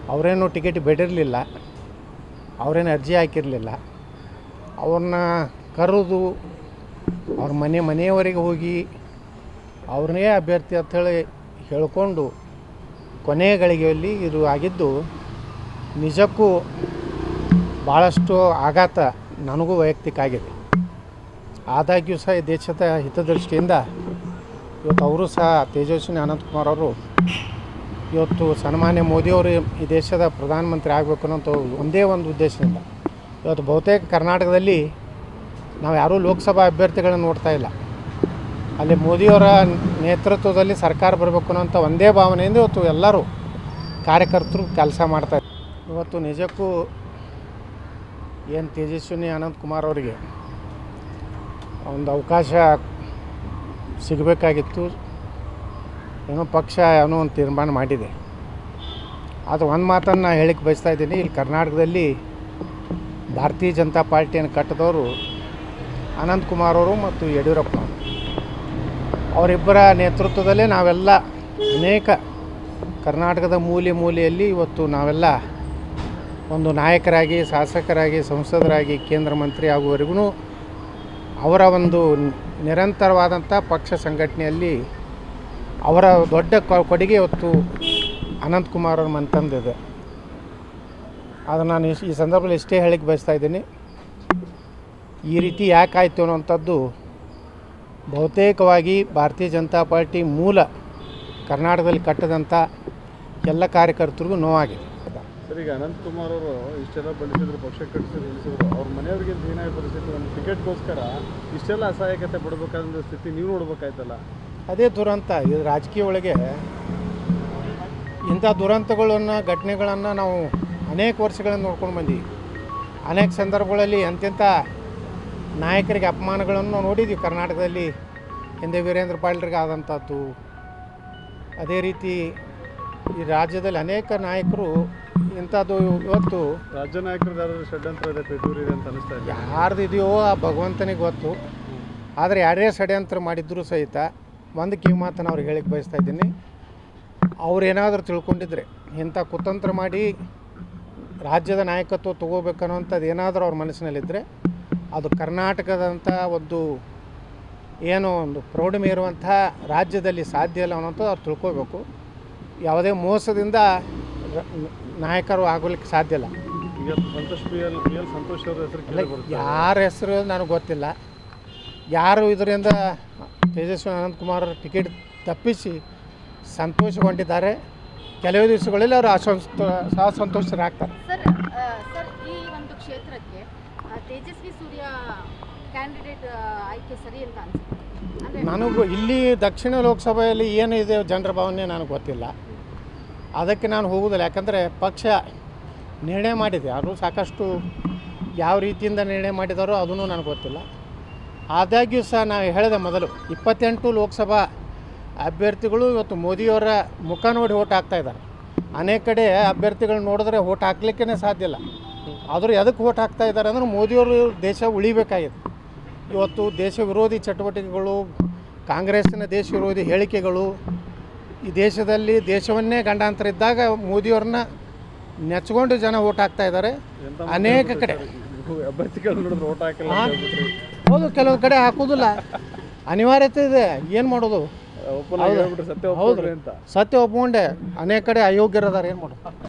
ಅವರೇನು ಟಿಕೆಟ್ ಬೇಡಿರಲಿಲ್ಲ ಅವರೇನು ಅರ್ಜಿ ಹಾಕಿರಲಿಲ್ಲ ಅವ್ರನ್ನ ಕರೆದು ಅವ್ರ ಮನೆ ಮನೆಯವರೆಗೆ ಹೋಗಿ ಅವ್ರನ್ನೇ ಅಭ್ಯರ್ಥಿ ಅಂಥೇಳಿ ಹೇಳ್ಕೊಂಡು ಕೊನೆಯ ಗಳಿಗೆಯಲ್ಲಿ ಇದು ಆಗಿದ್ದು ನಿಜಕ್ಕೂ ಭಾಳಷ್ಟು ಆಘಾತ ನನಗೂ ವೈಯಕ್ತಿಕ ಆಗಿದೆ ಆದಾಗ್ಯೂ ಸಹ ಈ ದೇಶದ ಹಿತದೃಷ್ಟಿಯಿಂದ ಇವತ್ತು ಅವರು ಸಹ ತೇಜಸ್ವಿನಿ ಅನಂತಕುಮಾರ್ ಅವರು ಇವತ್ತು ಸನ್ಮಾನ್ಯ ಮೋದಿಯವರು ಈ ದೇಶದ ಪ್ರಧಾನಮಂತ್ರಿ ಆಗಬೇಕು ಅನ್ನೋಂಥ ಒಂದೇ ಒಂದು ಉದ್ದೇಶದಿಂದ ಇವತ್ತು ಬಹುತೇಕ ಕರ್ನಾಟಕದಲ್ಲಿ ನಾವು ಯಾರೂ ಲೋಕಸಭಾ ಅಭ್ಯರ್ಥಿಗಳನ್ನ ನೋಡ್ತಾ ಇಲ್ಲ ಅಲ್ಲಿ ಮೋದಿಯವರ ನೇತೃತ್ವದಲ್ಲಿ ಸರ್ಕಾರ ಬರಬೇಕು ಅನ್ನೋಂಥ ಒಂದೇ ಭಾವನೆಯಿಂದ ಇವತ್ತು ಎಲ್ಲರೂ ಕಾರ್ಯಕರ್ತರು ಕೆಲಸ ಮಾಡ್ತಾರೆ ಇವತ್ತು ನಿಜಕ್ಕೂ ಏನು ತೇಜಸ್ವಿನಿ ಅನಂತಕುಮಾರ್ ಅವರಿಗೆ ಒಂದು ಅವಕಾಶ ಸಿಗಬೇಕಾಗಿತ್ತು ಏನೋ ಪಕ್ಷ ಏನೋ ಒಂದು ತೀರ್ಮಾನ ಮಾಡಿದೆ ಆದರೆ ಒಂದು ಮಾತನ್ನು ನಾನು ಹೇಳಿಕ್ಕೆ ಬಯಸ್ತಾ ಇದ್ದೀನಿ ಇಲ್ಲಿ ಕರ್ನಾಟಕದಲ್ಲಿ ಭಾರತೀಯ ಜನತಾ ಪಾರ್ಟಿಯನ್ನು ಕಟ್ಟಿದವರು ಅನಂತಕುಮಾರ್ ಅವರು ಮತ್ತು ಯಡಿಯೂರಪ್ಪ ಅವರು ಅವರಿಬ್ಬರ ನೇತೃತ್ವದಲ್ಲೇ ನಾವೆಲ್ಲ ಅನೇಕ ಕರ್ನಾಟಕದ ಮೂಲೆ ಮೂಲೆಯಲ್ಲಿ ಇವತ್ತು ನಾವೆಲ್ಲ ಒಂದು ನಾಯಕರಾಗಿ ಶಾಸಕರಾಗಿ ಸಂಸದರಾಗಿ ಕೇಂದ್ರ ಮಂತ್ರಿ ಆಗುವವರೆಗೂ ಅವರ ಒಂದು ನಿರಂತರವಾದಂಥ ಪಕ್ಷ ಸಂಘಟನೆಯಲ್ಲಿ ಅವರ ದೊಡ್ಡ ಕೊ- ಕೊಡುಗೆ ಇವತ್ತು ಅನಂತಕುಮಾರ್ ಅವ್ರ ಮಂತಂದಿದೆ ಅದು ನಾನು ಇಸ್- ಈ ಸಂದರ್ಭದಲ್ಲಿ ಇಷ್ಟೇ ಹೇಳಿಕ್ಕೆ ಬಯಸ್ತಾ ಇದ್ದೀನಿ ಈ ರೀತಿ ಯಾಕಾಯಿತು ಅನ್ನುವಂಥದ್ದು ಬಹುತೇಕವಾಗಿ ಭಾರತೀಯ ಜನತಾ ಪಾರ್ಟಿ ಮೂಲ ಕರ್ನಾಟಕದಲ್ಲಿ ಕಟ್ಟದಂಥ ಎಲ್ಲ ಕಾರ್ಯಕರ್ತರಿಗೂ ನೋವಾಗಿದೆ ಸರ್ ಈಗ ಅನಂತಕುಮಾರ್ ಅವರು ಇಷ್ಟೆಲ್ಲ ಬಳಸಿದ್ರು ಪಕ್ಷ ಕಟ್ಟಿಸಿದ್ರು ಉಳಿಸಿದ್ರು ಅವ್ರ ಮನೆಯವ್ರಿಗೆ ಏನಾಗಿ ಪರಿಸ್ಥಿತಿ ಒಂದು ಟಿಕೆಟ್ಗೋಸ್ಕರ ಇಷ್ಟೆಲ್ಲ ಅಸಹಾಯಕತೆ ಪಡಬೇಕಾದ ಸ್ಥಿತಿ ನೀವು ನೋಡ್ಬೇಕಾಯ್ತಲ್ಲ ಅದೇ ದುರಂತ ಇದು ರಾಜಕೀಯ ಒಳಗೆ ಇಂಥ ದುರಂತಗಳನ್ನು ಘಟನೆಗಳನ್ನು ನಾವು ಅನೇಕ ವರ್ಷಗಳಿಂದ ನೋಡ್ಕೊಂಡು ಬಂದೀವಿ ಅನೇಕ ಸಂದರ್ಭಗಳಲ್ಲಿ ಎಂತೆಂಥ ನಾಯಕರಿಗೆ ಅಪಮಾನಗಳನ್ನು ನಾವು ನೋಡಿದ್ದೀವಿ ಕರ್ನಾಟಕದಲ್ಲಿ ಹಿಂದೆ ವೀರೇಂದ್ರ ಪಾಟೀಲ್ರಿಗೆ ಆದಂಥದ್ದು ಅದೇ ರೀತಿ ಈ ರಾಜ್ಯದಲ್ಲಿ ಅನೇಕ ನಾಯಕರು ಇಂಥದ್ದು ಇವತ್ತು ರಾಜ್ಯ ನಾಯಕರದ್ದು ಯಾರಾದ್ರೂ ಷಡ್ಯಂತ್ರ ಇದೆ ಪಿತೂರಿ ಇದೆ ಅಂತ ಅನಿಸ್ತಾ ಇದೆ ಯಾರ್ದು ಇದೆಯೋ ಆ ಭಗವಂತನಿಗೆ ಗೊತ್ತು ಆದರೆ ಯಾರೇ ಷಡ್ಯಂತ್ರ ಮಾಡಿದ್ರೂ ಸಹಿತ ಒಂದು ಕಿವಿ ಮಾತನ್ನು ಅವ್ರಿಗೆ ಹೇಳಿಕ್ಕೆ ಬಯಸ್ತಾ ಇದ್ದೀನಿ ಅವ್ರು ಏನಾದರೂ ತಿಳ್ಕೊಂಡಿದ್ರೆ ಇಂಥ ಕುತಂತ್ರ ಮಾಡಿ ರಾಜ್ಯದ ನಾಯಕತ್ವ ತೊಗೋಬೇಕನ್ನೋಂಥದ್ದು ಏನಾದರೂ ಅವ್ರ ಮನಸ್ಸಿನಲ್ಲಿದ್ದರೆ ಅದು ಕರ್ನಾಟಕದಂಥ ಒಂದು ಏನೋ ಒಂದು ಪ್ರೌಢಮೆ ಇರುವಂಥ ರಾಜ್ಯದಲ್ಲಿ ಸಾಧ್ಯ ಇಲ್ಲ ಅನ್ನೋಂಥದ್ದು ಅವ್ರು ತಿಳ್ಕೋಬೇಕು ಯಾವುದೇ ಮೋಸದಿಂದ ರ- ನಾಯಕರು ಆಗೋಲಿಕ್ಕೆ ಸಾಧ್ಯ ಇಲ್ಲ ಈಗ Santosh P L P L Santosh ಅವ್ರ ಹೆಸರು ಅಲ್ಲ ಕೇಳಿ ಬರುತ್ತೆ ಯಾರ ಹೆಸರು ನನಗೆ ಗೊತ್ತಿಲ್ಲ ಯಾರು ಇದರಿಂದ ತೇಜಸ್ವಿ ಅನಂತಕುಮಾರ್ ಟಿಕೆಟ್ ತಪ್ಪಿಸಿ ಸಂತೋಷಗೊಂಡಿದ್ದಾರೆ ಕೆಲವೇ ದಿವಸಗಳಲ್ಲಿ ಅವರು ಅಸಂತೋ ಅಸಂತೋಷರಾಗ್ತಾರೆ ಸರ್ ಆ, ಸರ್ ಈ ಒಂದು ಕ್ಷೇತ್ರಕ್ಕೆ ಆ, ತೇಜಸ್ವಿ ಸೂರ್ಯ ಕ್ಯಾಂಡಿಡೇಟ್ ಆಯ್ಕೆ ಸರಿ ಅಂತ ಅನ್ಸುತ್ತೆ ಅಂದ್ರೆ ನನಗೂ ಇಲ್ಲಿ ದಕ್ಷಿಣ ಲೋಕಸಭೆಯಲ್ಲಿ ಏನಿದೆ ಜನರ ಭಾವನೆ ನನಗೆ ಗೊತ್ತಿಲ್ಲ ಅದಕ್ಕೆ ನಾನು ಹೋಗುವುದಿಲ್ಲ ಯಾಕಂದರೆ ಪಕ್ಷ ನಿರ್ಣಯ ಮಾಡಿದೆ ಅವರು ಸಾಕಷ್ಟು ಯಾವ ರೀತಿಯಿಂದ ನಿರ್ಣಯ ಮಾಡಿದಾರೋ ಅದನ್ನು ನನಗೆ ಗೊತ್ತಿಲ್ಲ ಆದಾಗ್ಯೂ ಸಹ ನಾವು ಹೇಳಿದೆ ಮೊದಲು ಇಪ್ಪತ್ತೆಂಟು ಲೋಕಸಭಾ ಅಭ್ಯರ್ಥಿಗಳು ಇವತ್ತು ಮೋದಿಯವರ ಮುಖ ನೋಡಿ ಓಟ್ ಹಾಕ್ತಾ ಇದ್ದಾರೆ ಅನೇಕ ಕಡೆ ಅಭ್ಯರ್ಥಿಗಳು ನೋಡಿದ್ರೆ ಓಟ್ ಹಾಕ್ಲಿಕ್ಕೇ ಸಾಧ್ಯ ಇಲ್ಲ ಆದರೂ ಎದಕ್ಕೆ ಓಟ್ ಹಾಕ್ತಾ ಇದ್ದಾರೆ ಅಂದ್ರೆ ಮೋದಿಯವರು ದೇಶ ಉಳಿಬೇಕಾಗಿದೆ ಇವತ್ತು ದೇಶ ವಿರೋಧಿ ಚಟುವಟಿಕೆಗಳು ಕಾಂಗ್ರೆಸ್ಸಿನ ದೇಶ ವಿರೋಧಿ ಹೇಳಿಕೆಗಳು ಈ ದೇಶದಲ್ಲಿ ದೇಶವನ್ನೇ ಗಂಡಾಂತರ ಇದ್ದಾಗ ಮೋದಿಯವ್ರನ್ನ ನೆಚ್ಕೊಂಡು ಜನ ಓಟ್ ಹಾಕ್ತಾ ಇದ್ದಾರೆ ಎಂತ ಅನೇಕ ಕಡೆ ನೀವು ಅಭ್ಯರ್ಥಿಗಳು ನೋಡಿದ್ರೆ ಓಟ್ ಹಾಕಿಲ್ಲ ಹಾ? ಅಂತ ಹೇಳ್ಬಿಟ್ರಿ ಹೌದು ಕೆಲವು ಕಡೆ ಹಾಕೋದಿಲ್ಲ ಅನಿವಾರ್ಯತೆ ಇದೆ ಏನು ಮಾಡೋದು ಓಪನ್ ಆಗಿ ಹೇಳ್ಬಿಟ್ರೆ ಸತ್ಯ ಹೌದು ಒಪ್ಕೊಂಡ್ರಿ ಅಂತ ಸತ್ಯ ಒಪ್ಕೊಂಡೆ ಅನೇಕ ಕಡೆ ಅಯೋಗ್ಯರದಾರ ಏನು ಮಾಡೋದು